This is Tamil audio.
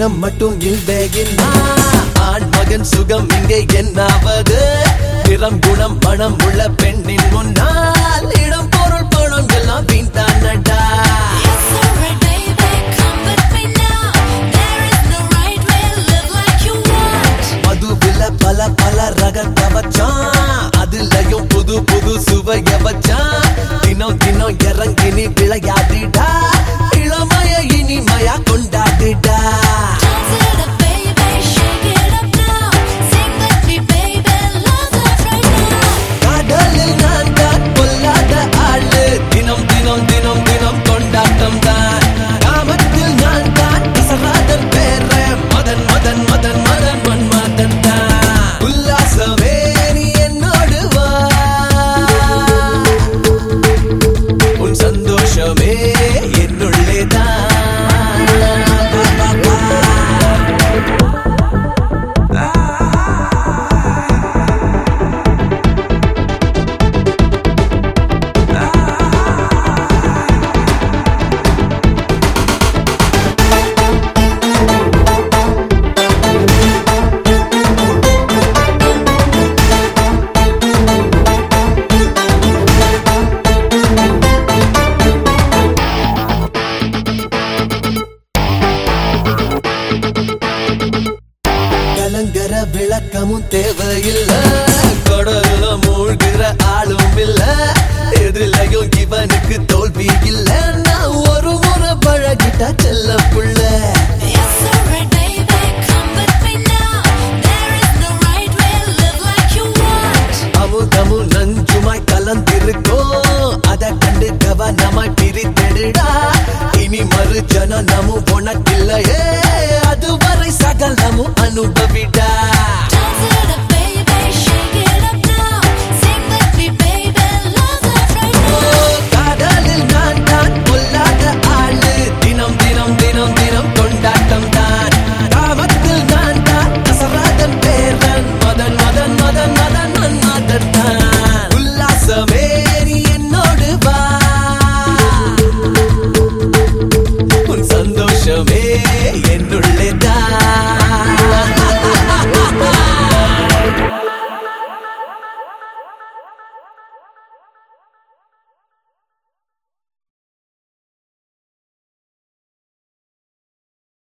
இனம் மட்டும் இல்லையின்னா ஆண் மகன் சுகம் இங்கே என்னாவது நிறம் குணம் பணம் உள்ள பெண்ணின் முன்னால் இடம் பொருள் பணம் எல்லாம் வீண் தானடா It's alright, baby, come with me now. There is no right way, live like you want. மதுவில பல பல ரகத்தை வச்சான் அதுலயும் புது புது சுவைய வச்சான் தினம் தினம் இறங்கி நீ விளையாடிடா இளமைய இனிமையா கொண்டாடிடா Dance it up, baby, shake it up now. Sing with me, baby, love life right now. கடலில் நான் தான் கொல்லாத ஆளு தினம் தினம் தினம் தினம் கொண்டாட்டம் தான் காமத்தில் நான் தான் இசராதன் பேர மதன் மதன் மதன் மதன் மன்மதன் தான் உல்லாசமே நீ என்னோடு வா உன் சந்தோஷமே என்னுள்ளே தான் கலங்கர விளக்கமும் தேவையில்ல கடல்ல மூழ்கிற ஆளும் இல்ல எதுலயும் இவனுக்கு தோல்வி இல்ல நான் ஒரு முறை பழகிட்டா செல்ல புள்ள It's alright, baby, come with me now. There is no right way, live like you want. அமுதமும் நஞ்சுமாய் கலந்திருக்கோம் அத கண்டு கவனமாய் பிரித்தெடுடா இனி மறு ஜனனமும் உனக்கில்லையே அதுவரை சகலமும் அனுபவி